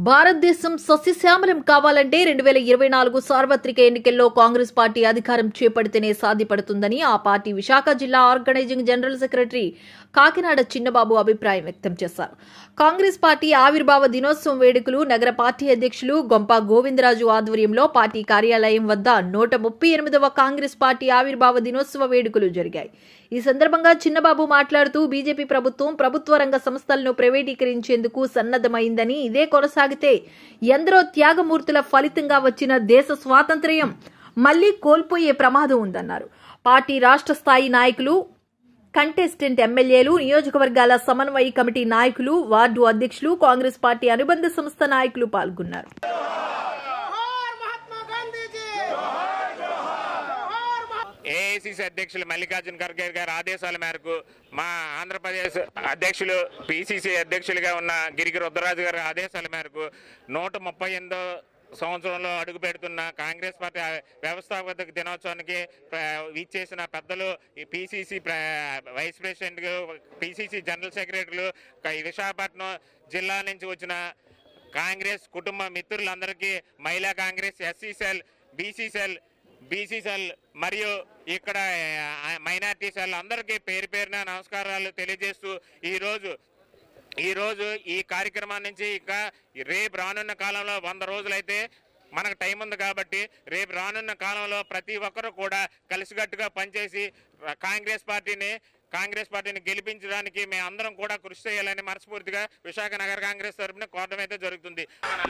భారతదేశం సస్యశ్యామలం కావాలంటే రెండు వేల ఇరవై నాలుగు సార్వత్రిక ఎన్నికల్లో కాంగ్రెస్ పార్టీ అధికారం చేపడితేనే సాధ్యపడుతుందని ఆ పార్టీ విశాఖ జిల్లా organizing general secretary Kakinada Chinnababu అభిప్రాయం వ్యక్తం చేశారు కాంగ్రెస్ పార్టీ ఆవిర్భావ దినోత్సవం వేడుకలు నగర పార్టీ అధ్యక్షులు గొంప గోవిందరాజు ఆధ్వర్యంలో పార్టీ కార్యాలయం వద్ద నూట ముప్పై ఎనిమిదవ కాంగ్రెస్ పార్టీ ఆవిర్భావ దినోత్సవ వేడుకలు జరిగాయి ఈ సందర్భంగా చిన్నబాబు మాట్లాడుతూ బీజేపీ ప్రభుత్వం ప్రభుత్వ రంగ సంస్థలను ప్రైవేటీకరించేందుకు సన్నద్దమైందని ఇదే కొనసాగితే ఎందరో త్యాగమూర్తుల ఫలితంగా వచ్చిన దేశ స్వాతంత్ర్యం మళ్లీ కోల్పోయే ప్రమాదం ఉందన్నారు పార్టీ రాష్ట్ర స్థాయి నాయకులు కంటెస్టెంట్ ఎమ్మెల్యేలు నియోజకవర్గాల సమన్వయ కమిటీ నాయకులు వార్డు అధ్యక్షులు కాంగ్రెస్ పార్టీ అనుబంధ సంస్థ నాయకులు పాల్గొన్నారు జోహార్ మహాత్మా గాంధీజీ జోహార్ మహా- ఏఐసిసి అధ్యక్షులు మల్లికార్జున ఖర్గే గారి ఆదేశాల మేరకు మా ఆంధ్రప్రదేశ్ అధ్యక్షులు పిసిసి అధ్యక్షులుగా ఉన్న గిరికి రుద్రరాజు గారి ఆదేశాల మేరకు నూట ముప్పై ఎనిమిదో సంవత్సరంలో అడుగు పెడుతున్న కాంగ్రెస్ పార్టీ వ్యవస్థాపక దినోత్సవానికి ప్ర- ఇచ్చేసిన పెద్దలు ఈ PCC vice president PCC general సెక్రటరీలు క- ఈ విశాఖపట్నం జిల్లా నుంచి వచ్చిన కాంగ్రెస్ కుటుంబ మిత్రులందరికీ మహిళా Congress SC cell BC cell BC cell మరియు ఇక్కడ ఆ, మైనార్టీ సెల్ అందరికీ పేరు పేరున నమస్కారాలు తెలియజేస్తూ ఈరోజు ఈరోజు ఈ కార్యక్రమం నుంచి ఇక రేపు రానున్న కాలంలో వంద రోజులైతే మనకు టైం ఉంది కాబట్టి రేపు రానున్న కాలంలో ప్రతి ఒక్కరూ కూడా కలిసికట్టుగా పనిచేసి ర- కాంగ్రెస్ పార్టీని కాంగ్రెస్ పార్టీని గెలిపించడానికి మేము అందరం కూడా కృషి చేయాలని మనస్ఫూర్తిగా విశాఖ నగర కాంగ్రెస్ తరఫున కోరడం అయితే జరుగుతుంది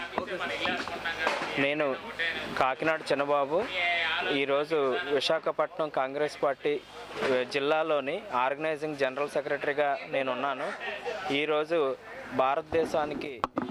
నేను కాకినాడ చిన్నబాబు ఈరోజు విశాఖపట్నం కాంగ్రెస్ పార్టీ ఆ, జిల్లాలోని ఆర్గనైజింగ్ జనరల్ సెక్రటరీగా నేను ఉన్నాను ఈరోజు భారతదేశానికి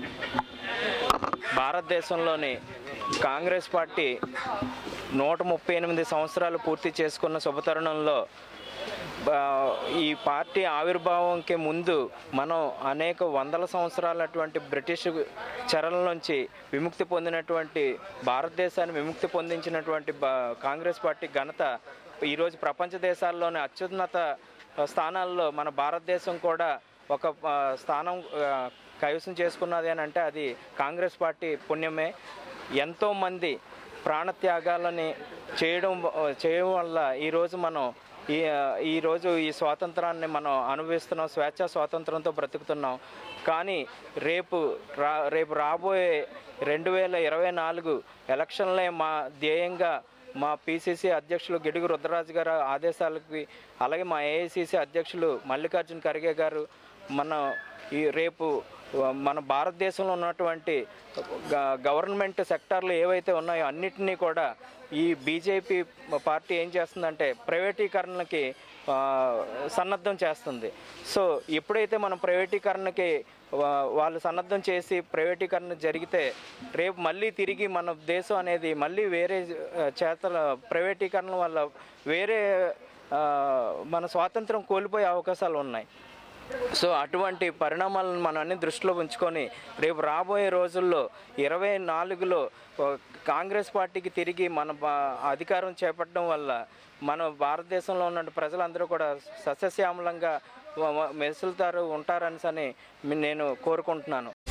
భారతదేశంలోని కాంగ్రెస్ పార్టీ నూట ముప్పై ఎనిమిది సంవత్సరాలు పూర్తి చేసుకున్న శుభతరుణంలో ఆ, ఈ పార్టీ ఆవిర్భావంకి ముందు మనం అనేక వందల సంవత్సరాలటువంటి బ్రిటిష్ చెరల నుంచి విముక్తి పొందినటువంటి భారతదేశాన్ని విముక్తి పొందించినటువంటి బా- కాంగ్రెస్ పార్టీ ఘనత ఈరోజు ప్రపంచ దేశాల్లోని అత్యున్నత స్థానాల్లో మన భారతదేశం కూడా ఒక ఆ, స్థానం ఆ, కైవసం చేసుకున్నది అని అంటే అది కాంగ్రెస్ పార్టీ పుణ్యమే ఎంతోమంది ప్రాణత్యాగాలని చేయడం చేయడం వల్ల ఈరోజు మనం ఈ ఈరోజు ఈ స్వాతంత్రాన్ని మనం అనుభవిస్తున్నాం స్వేచ్ఛ స్వాతంత్రంతో బ్రతుకుతున్నాం కానీ రేపు రా రేపు రాబోయే రెండు వేల ఇరవై నాలుగు ఎలక్షన్లే మా ధ్యేయంగా మా పిసిసి అధ్యక్షులు గిడుగు రుద్రరాజు గారి ఆదేశాలకి అలాగే మా ఏఐసిసి అధ్యక్షులు మల్లికార్జున ఖర్గే గారు మన ఈ రేపు మన భారతదేశంలో ఉన్నటువంటి గ- గవర్నమెంట్ సెక్టార్లు ఏవైతే ఉన్నాయో అన్నిటినీ కూడా ఈ బీజేపీ పార్టీ ఏం చేస్తుందంటే ప్రైవేటీకరణకి ఆ, సన్నద్ధం చేస్తుంది సో ఎప్పుడైతే మనం ప్రైవేటీకరణకి వా- వాళ్ళు సన్నద్ధం చేసి ప్రైవేటీకరణ జరిగితే రేపు మళ్ళీ తిరిగి మన దేశం అనేది మళ్ళీ వేరే ఆ, చేతల ప్రైవేటీకరణ వల్ల వేరే ఆ, మన స్వాతంత్రం కోల్పోయే అవకాశాలు ఉన్నాయి సో అటువంటి పరిణామాలను మనం అన్ని దృష్టిలో ఉంచుకొని రేపు రాబోయే రోజుల్లో ఇరవై నాలుగులో ఆ, కాంగ్రెస్ పార్టీకి తిరిగి మన బా- అధికారం చేపట్టడం వల్ల మన భారతదేశంలో ఉన్న ప్రజలందరూ కూడా సస్యశ్యామలంగా వ- వ- మెసులుతారు ఉంటారని నేను కోరుకుంటున్నాను